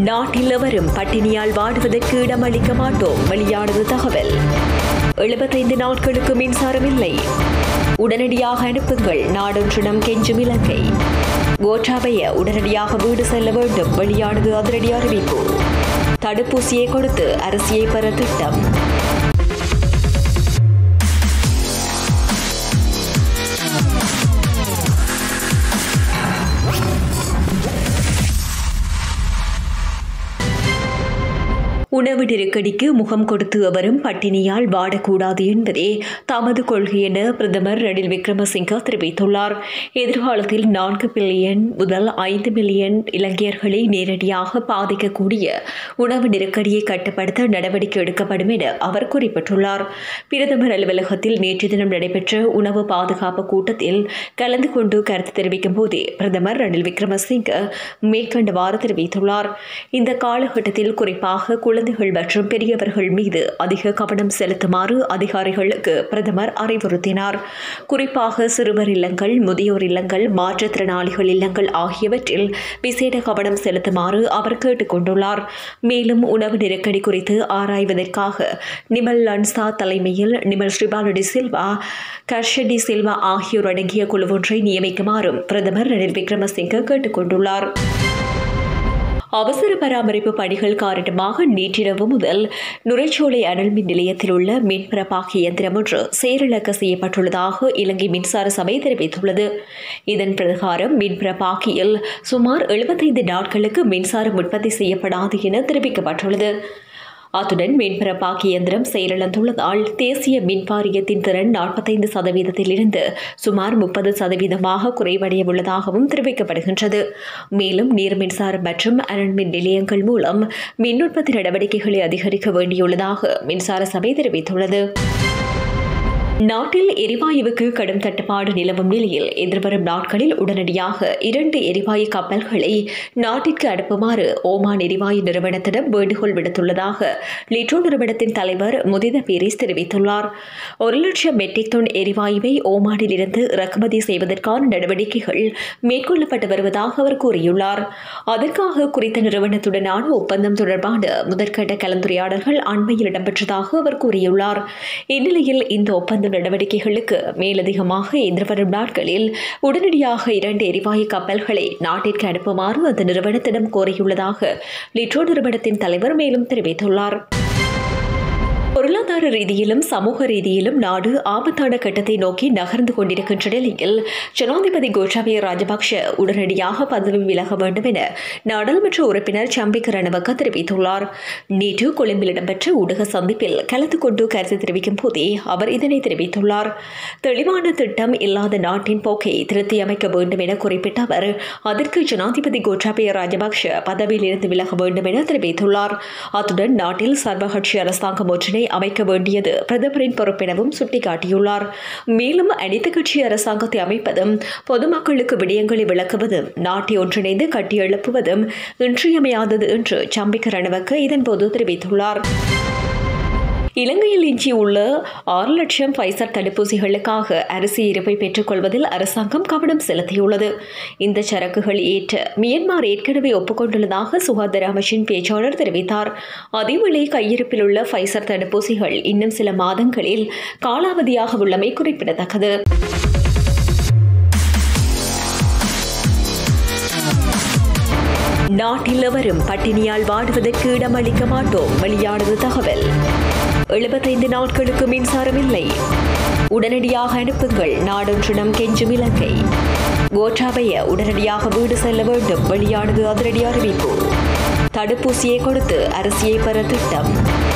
நாட்டில் எவரும் பட்டினியால் வாடுவதற்கு இடமளிக்க மாட்டோம் வெளியானது தகவல் எழுபத்தைந்து நாட்களுக்கு மின்சாரம் இல்லை உடனடியாக அனுப்புங்கள் நாடொன்றிடம் கெஞ்சும் இலங்கை கோட்டாபய உடனடியாக வீடு செல்ல வேண்டும் வெளியானது அதிரடி அறிவிப்பு தடுப்பூசியை கொடுத்து அரசியை பெற திட்டம் உணவு நெருக்கடிக்கு முகம் கொடுத்து அவரும் பட்டினியால் வாடக்கூடாது என்பதே தமது கொள்கை என பிரதமர் ரணில் விக்ரமசிங்க தெரிவித்துள்ளார் எதிர்காலத்தில் நான்கு பில்லியன் முதல் ஐந்து மில்லியன் இலங்கையர்களை நேரடியாக பாதிக்கக்கூடிய உணவு நெருக்கடியை கட்டுப்படுத்த நடவடிக்கை எடுக்கப்படும் என அவர் குறிப்பிட்டுள்ளார் பிரதமர் அலுவலகத்தில் நேற்று தினம் நடைபெற்ற உணவு பாதுகாப்பு கூட்டத்தில் கலந்து கொண்டு கருத்து தெரிவிக்கும் போதே பிரதமர் ரணில் விக்ரமசிங்க மேற்கண்டவாறு தெரிவித்துள்ளார் இந்த காலகட்டத்தில் குறிப்பாக குழந்தைகள் மற்றும் பெரியவர்கள் மீது அதிக கவனம் செலுத்துமாறு அதிகாரிகளுக்கு பிரதமர் அறிவுறுத்தினார் குறிப்பாக சிறுவர் இல்லங்கள் முதியோர் இல்லங்கள் மாற்றுத்திறனாளிகள் இல்லங்கள் ஆகியவற்றில் விசேட கவனம் செலுத்துமாறு அவர் கேட்டுக் கொண்டுள்ளார் மேலும் உணவு நெருக்கடி குறித்து ஆராய்வதற்காக நிமல் லன்சா தலைமையில் நிமல் ஸ்ரீபாலடி சில்வா கர்ஷடி சில்வா ஆகியோர் அடங்கிய குழு ஒன்றை நியமிக்குமாறும் பிரதமர் ரணில் விக்ரமசிங்க கேட்டுக் கொண்டுள்ளார் அவசர பராமரிப்பு பணிகள் காரணமாக நேற்றிரவு முதல் நுரைச்சோலை அனல் மின் நிலையத்தில் உள்ள மின்பரப்பாக்கி இயந்திரம் ஒன்று செயலிழக்க செய்யப்பட்டுள்ளதாக இலங்கை மின்சார சபை தெரிவித்துள்ளது இதன் பிரகாரம் மின்பரப்பாக்கியில் சுமார் எழுபத்தைந்து நாட்களுக்கு மின்சாரம் உற்பத்தி செய்யப்படாது என தெரிவிக்கப்பட்டுள்ளது அத்துடன் மின்பரப்பாக்கி இயந்திரம் செயலிழந்துள்ளதால் தேசிய மின் வாரியத்தின் திறன் நாற்பத்தைந்து சதவீதத்தில் இருந்து சுமார் முப்பது சதவீதமாக குறைவடைய உள்ளதாகவும் தெரிவிக்கப்படுகின்றது மேலும் நீர் மின்சாரம் மற்றும் அனல் மின் நிலையங்கள் மூலம் மின் உற்பத்தி நடவடிக்கைகளை அதிகரிக்க வேண்டியுள்ளதாக மின்சார சபை தெரிவித்துள்ளது நாட்டில் எரிவாயுவுக்கு கடும் தட்டுப்பாடு நிலவும் நிலையில் எதிர்வரும் நாட்களில் உடனடியாக இரண்டு எரிவாயு கப்பல்களை நாட்டிற்கு அனுப்புமாறு ஓமான் எரிவாயு நிறுவனத்திடம் வேண்டுகோள் விடுத்துள்ளதாக லிட்ரோ நிறுவனத்தின் தலைவர் முதித பீரிஸ் தெரிவித்துள்ளார் ஒரு லட்சம் மெட்ரிக் டன் எரிவாயுவை ஓமானில் இருந்து இறக்குமதி செய்வதற்கான நடவடிக்கைகள் மேற்கொள்ளப்பட்டு வருவதாக அவர் கூறியுள்ளார் அதற்காக குறித்த நிறுவனத்துடனான ஒப்பந்தம் தொடர்பான முதற்கட்ட கலந்துரையாடல்கள் அண்மையில் இடம்பெற்றதாக அவர் கூறியுள்ளார் இந்நிலையில் இந்த ஒப்பந்தம் நடவடிக்கைகளுக்கு மேலதிகமாக எதிர்வரும் நாட்களில் உடனடியாக இரண்டு எரிவாயு கப்பல்களை நாட்டிற்கு அனுப்புமாறு அந்த நிறுவனத்திடம் கோரியுள்ளதாக லிட்ரோ நிறுவனத்தின் தலைவர் மேலும் தெரிவித்துள்ளார் பொருளாதார ரீதியிலும் சமூக ரீதியிலும் நாடு ஆபத்தான கட்டத்தை நோக்கி நகர்ந்து கொண்டிருக்கின்ற நிலையில் ஜனாதிபதி கோட்டாபய ராஜபக்ஷ உடனடியாக பதவி விலக வேண்டும் என நாடாளுமன்ற உறுப்பினர் சம்பிக்க ரணவக்க தெரிவித்துள்ளார் நேற்று கொழும்பில் இடம்பெற்ற ஊடக சந்திப்பில் கலந்து கொண்டு கருத்து தெரிவிக்கும் போதே அவர் இதனை தெரிவித்துள்ளார் தெளிவான திட்டம் இல்லாத நாட்டின் போக்கை திருத்தி அமைக்க வேண்டும் என குறிப்பிட்ட அவர் அதற்கு ஜனாதிபதி கோட்டாபய ராஜபக்ஷ பதவியில் இருந்து விலக வேண்டும் என தெரிவித்துள்ளார் அத்துடன் நாட்டில் சர்வகட்சி அரசாங்கம் ஒன்றினை அமைக்க வேண்டியது பிரதமரின் பொறுப்பெனவும் சுட்டிக்காட்டியுள்ளார் மேலும் அனைத்து கட்சி அரசாங்கத்தை அமைப்பதும் பொதுமக்களுக்கு விடயங்களை விளக்குவதும் நாட்டை ஒன்றிணைந்து கட்டியெழுப்புவதும் இன்றியமையாதது என்று சம்பிக்க ரணவக்க இதன்போது தெரிவித்துள்ளார் இலங்கையில் எஞ்சியுள்ள ஆறு லட்சம் பைசர் தடுப்பூசிகளுக்காக அரிசி இருப்பை பெற்றுக்கொள்வதில் அரசாங்கம் கவனம் செலுத்தியுள்ளது இந்த சரக்குகள் ஏற்ற மியன்மார் ஏற்கனவே ஒப்புக்கொண்டுள்ளதாக சுகாதார அமைச்சின் பேச்சாளர் தெரிவித்தார் அதேவேளை கையிருப்பில் உள்ள பைசர் தடுப்பூசிகள் இன்னும் சில மாதங்களில் காலாவதியாக உள்ளமை குறிப்பிடத்தக்கது நாட்டில் எவரும் பட்டினியால் வாடுவதற்கு இடமளிக்க மாட்டோம் வெளியானது தகவல் எழுபத்தைந்து நாட்களுக்கு மின்சாரம் இல்லை உடனடியாக அனுப்புங்கள் நாடொன்றிடம் கெஞ்சும் இலங்கை கோட்டாபய உடனடியாக வீடு செல்ல வேண்டும் வெளியானது அதிரடி அறிவிப்பு தடுப்பூசியை கொடுத்து அரசியை பெற திட்டம்